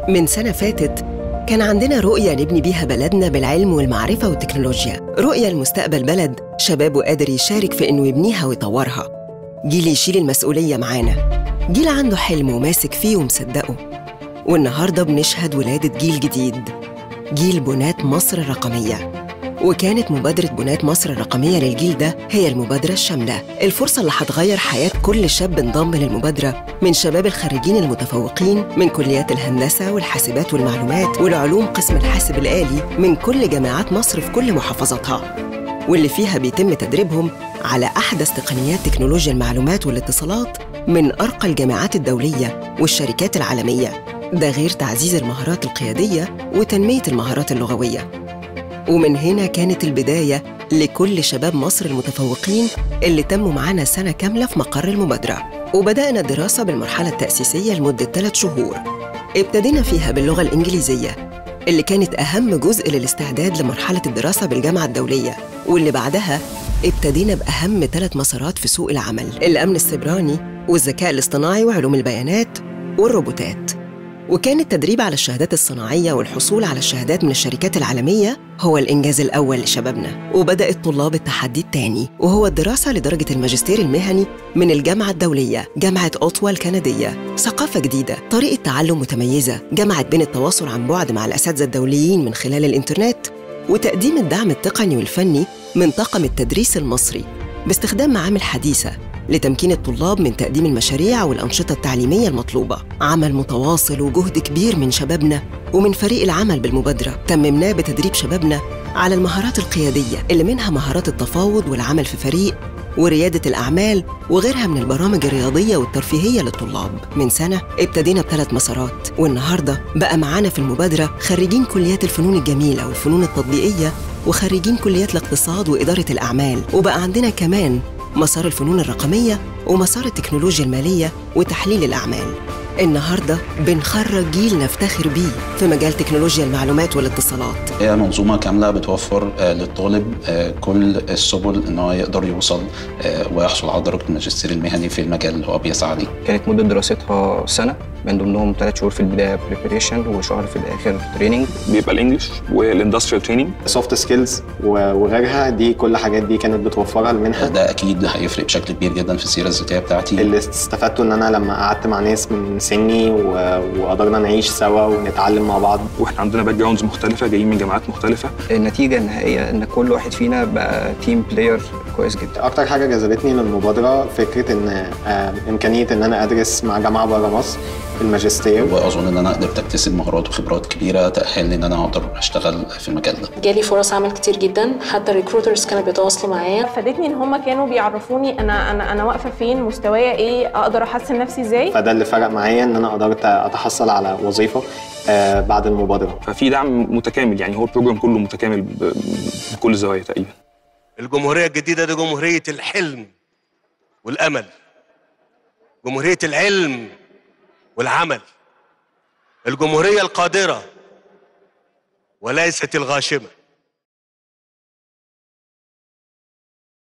من سنة فاتت كان عندنا رؤية نبني بيها بلدنا بالعلم والمعرفة والتكنولوجيا رؤية لمستقبل بلد شبابه قادر يشارك في إنه يبنيها ويطورها جيل يشيل المسؤولية معانا جيل عنده حلم وماسك فيه ومصدقه والنهاردة بنشهد ولادة جيل جديد جيل بناة مصر الرقمية وكانت مبادرة بناة مصر الرقمية للجيل ده هي المبادرة الشاملة الفرصة اللي هتغير حياة كل شاب انضم للمبادرة من شباب الخريجين المتفوقين من كليات الهندسة والحاسبات والمعلومات والعلوم قسم الحاسب الآلي من كل جامعات مصر في كل محافظاتها واللي فيها بيتم تدريبهم على أحدث تقنيات تكنولوجيا المعلومات والاتصالات من أرقى الجامعات الدولية والشركات العالمية ده غير تعزيز المهارات القيادية وتنمية المهارات اللغوية ومن هنا كانت البداية لكل شباب مصر المتفوقين اللي تموا معانا سنة كاملة في مقر المبادرة وبدأنا الدراسة بالمرحلة التأسيسية لمدة ثلاث شهور ابتدينا فيها باللغة الإنجليزية اللي كانت أهم جزء للاستعداد لمرحلة الدراسة بالجامعة الدولية واللي بعدها ابتدينا بأهم ثلاث مسارات في سوق العمل الأمن السيبراني والذكاء الاصطناعي وعلوم البيانات والروبوتات وكان التدريب على الشهادات الصناعية والحصول على الشهادات من الشركات العالمية هو الإنجاز الأول لشبابنا وبدأ الطلاب التحدي الثاني وهو الدراسة لدرجة الماجستير المهني من الجامعة الدولية جامعة أوتوا الكندية ثقافة جديدة طريقة تعلم متميزة جمعت بين التواصل عن بعد مع الأساتذة الدوليين من خلال الإنترنت وتقديم الدعم التقني والفني من طاقم التدريس المصري باستخدام معامل حديثة لتمكين الطلاب من تقديم المشاريع والأنشطة التعليمية المطلوبة عمل متواصل وجهد كبير من شبابنا ومن فريق العمل بالمبادرة تممناه بتدريب شبابنا على المهارات القيادية اللي منها مهارات التفاوض والعمل في فريق وريادة الأعمال وغيرها من البرامج الرياضية والترفيهية للطلاب من سنة ابتدينا بثلاث مسارات والنهاردة بقى معانا في المبادرة خريجين كليات الفنون الجميلة والفنون التطبيقية وخريجين كليات الاقتصاد وإدارة الأعمال وبقى عندنا كمان مسار الفنون الرقمية ومسار التكنولوجيا المالية وتحليل الأعمال النهارده بنخرج جيل نفتخر بيه في مجال تكنولوجيا المعلومات والاتصالات هي منظومه كامله بتوفر آه، للطالب آه، كل السبل ان هو يقدر يوصل آه، ويحصل على درجه الماجستير المهني في المجال اللي هو بيسعى ليه كانت مدة دراستها سنة من ضمنهم ثلاث شهور في البداية بريبريشن وشهر في الآخر تريننج بيبقى الانجلش والاندستريال تريننج سوفت سكيلز وغيرها دي كل الحاجات دي كانت بتوفرها المنحه ده اكيد هيفرق بشكل كبير جدا في السيره الذاتيه بتاعتي اللي استفدته ان انا لما قعدت مع ناس من سني و- وقدرنا نعيش سوا ونتعلم مع بعض واحنا عندنا باك جراوندز مختلفه جايين من جامعات مختلفه النتيجة النهائية إن كل واحد فينا بقى تيم بلاير كويس جدا اكتر حاجه جذبتني للمبادره فكره ان آه، امكانيه ان انا ادرس مع جامعه بره مصر في الماجستير واظن ان انا قدرت اكتسب مهارات وخبرات كبيره تاهلني ان انا اقدر اشتغل في المجال ده جالي فرص عمل كتير جدا حتى الريكروترز كانوا بيتواصلوا معايا فادتني ان هم كانوا بيعرفوني انا انا انا واقفه فين مستوايا ايه اقدر احسن نفسي ازاي فده اللي فرق معايا ان انا قدرت اتحصل على وظيفه آه، بعد المبادره ففي دعم متكامل يعني هو البروجرام كله متكامل ب- بكل الزوايا تقريبا الجمهورية الجديدة دي جمهورية الحلم والأمل جمهورية العلم والعمل الجمهورية القادرة وليست الغاشمة